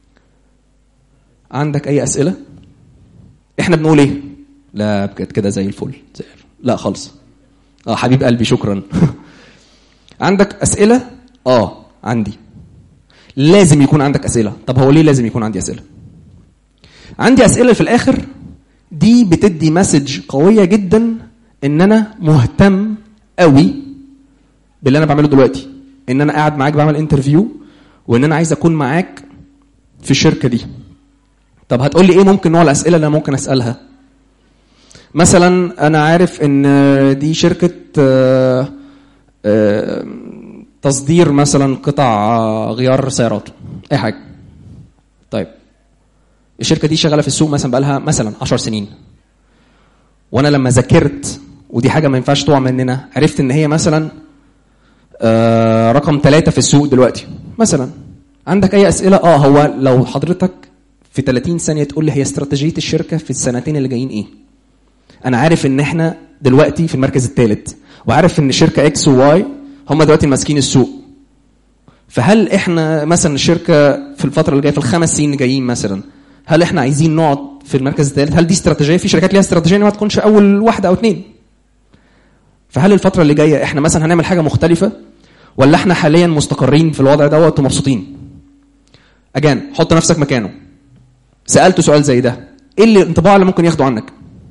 عندك اي اسئله احنا بنقول ايه لا بجد كده زي الفل زي لا خالص اه حبيب قلبي شكرا عندك اسئله اه عندي لازم يكون عندك اسئله طب هو ليه لازم يكون عندي اسئله عندي اسئله في الاخر دي بتدي مسج قويه جدا ان انا مهتم قوي باللي انا بعمله دلوقتي ان انا قاعد معاك بعمل انترفيو وان انا عايز اكون معاك في الشركه دي طب هتقول لي ايه ممكن نوع الاسئله اللي انا ممكن اسالها مثلا انا عارف ان دي شركه آه، آه، تصدير مثلا قطع غيار سيارات اي حاجه طيب الشركه دي شغاله في السوق مثلا بقالها مثلا 10 سنين وانا لما ذاكرت ودي حاجه ما ينفعش تقع مننا عرفت ان هي مثلا آه، رقم ثلاثة في السوق دلوقتي مثلا عندك اي اسئله اه هو لو حضرتك في 30 ثانيه تقول لي هي استراتيجيه الشركه في السنتين اللي جايين ايه انا عارف ان احنا دلوقتي في المركز الثالث وعارف ان شركه اكس وواي هم دلوقتي ماسكين السوق فهل احنا مثلا الشركه في الفتره اللي جايه في الخمس سنين اللي جايين مثلا هل احنا عايزين نقعد في المركز الثالث هل دي استراتيجيه في شركات ليها استراتيجيه ان ما تكونش اول واحده او اثنين فهل الفتره اللي جايه احنا مثلا هنعمل حاجه مختلفه ولا احنا حاليا مستقرين في الوضع دوت ومبسوطين اجان حط نفسك مكانه سالته سؤال زي ده ايه اللي الانطباع اللي ممكن ياخده عنك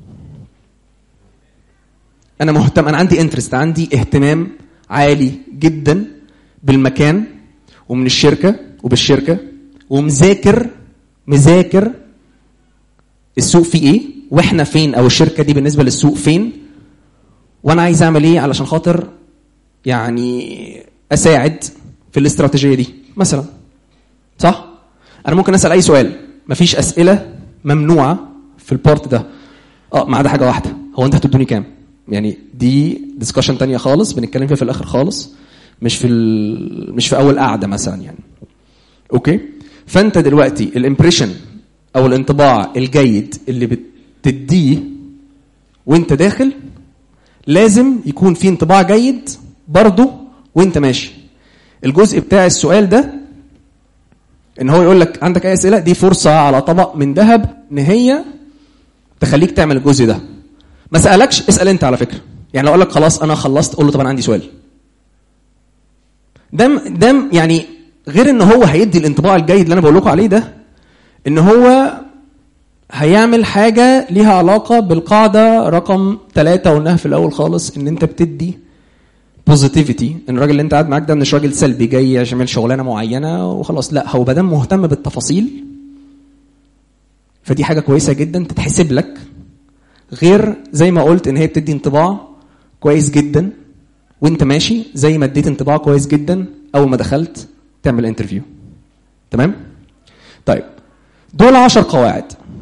انا مهتم انا عندي انترست عندي اهتمام عالي جدا بالمكان ومن الشركه وبالشركه ومذاكر مذاكر السوق فيه ايه واحنا فين او الشركه دي بالنسبه للسوق فين وانا عايز اعمل ايه علشان خاطر يعني اساعد في الاستراتيجيه دي مثلا صح انا ممكن اسال اي سؤال مفيش اسئله ممنوعه في البارت ده اه ما عدا حاجه واحده هو انت هتدوني كام يعني دي ديسكشن تانية خالص بنتكلم فيها في الاخر خالص مش في ال... مش في اول قعده مثلا يعني اوكي فانت دلوقتي الامبريشن او الانطباع الجيد اللي بتديه وانت داخل لازم يكون في انطباع جيد برضه وانت ماشي الجزء بتاع السؤال ده ان هو يقول لك عندك اي اسئله دي فرصه على طبق من ذهب ان هي تخليك تعمل الجزء ده ما سالكش اسال انت على فكره يعني لو اقول لك خلاص انا خلصت قول له طب انا عندي سؤال ده ده يعني غير ان هو هيدي الانطباع الجيد اللي انا بقول لكم عليه ده ان هو هيعمل حاجه ليها علاقه بالقاعده رقم ثلاثة قلناها في الاول خالص ان انت بتدي بوزيتيفيتي ان الراجل اللي انت قاعد معاك ده مش راجل سلبي جاي يعمل شغلانه معينه وخلاص لا هو بدل مهتم بالتفاصيل فدي حاجه كويسه جدا تتحسب لك غير زي ما قلت ان هي بتدي انطباع كويس جدا وانت ماشي زي ما اديت انطباع كويس جدا اول ما دخلت تعمل انترفيو تمام طيب دول عشر قواعد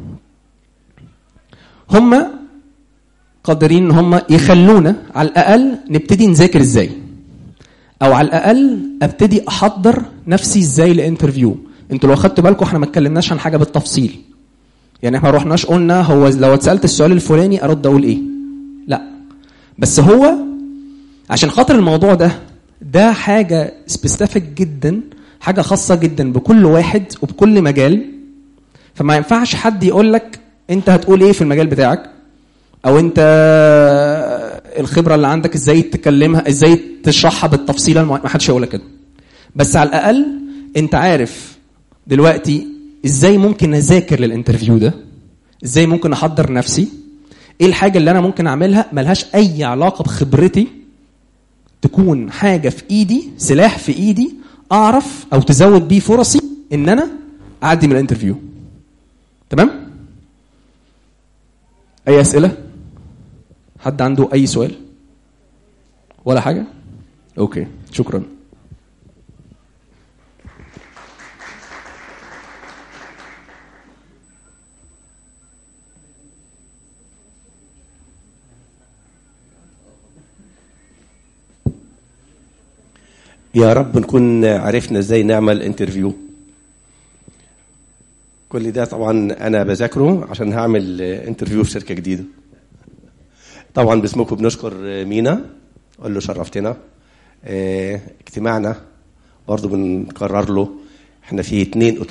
هم قادرين ان هم يخلونا على الاقل نبتدي نذاكر ازاي او على الاقل ابتدي احضر نفسي ازاي لانترفيو انتوا لو خدتوا بالكم احنا ما اتكلمناش عن حاجه بالتفصيل يعني احنا ما رحناش قلنا هو لو اتسالت السؤال الفلاني ارد اقول ايه لا بس هو عشان خاطر الموضوع ده ده حاجه سبيسيفيك جدا حاجه خاصه جدا بكل واحد وبكل مجال فما ينفعش حد يقول لك انت هتقول ايه في المجال بتاعك او انت الخبره اللي عندك ازاي تكلمها ازاي تشرحها بالتفصيل ما حدش يقول لك كده بس على الاقل انت عارف دلوقتي ازاي ممكن اذاكر للانترفيو ده ازاي ممكن احضر نفسي ايه الحاجه اللي انا ممكن اعملها ملهاش اي علاقه بخبرتي تكون حاجه في ايدي سلاح في ايدي اعرف او تزود بيه فرصي ان انا اعدي من الانترفيو تمام اي اسئله حد عنده اي سؤال ولا حاجه اوكي شكرا يا رب نكون عرفنا ازاي نعمل انترفيو كل ده طبعا انا بذاكره عشان هعمل انترفيو في شركه جديده طبعا باسمكم بنشكر مينا قول له شرفتنا اه اجتماعنا برضه بنكرر له احنا في اتنين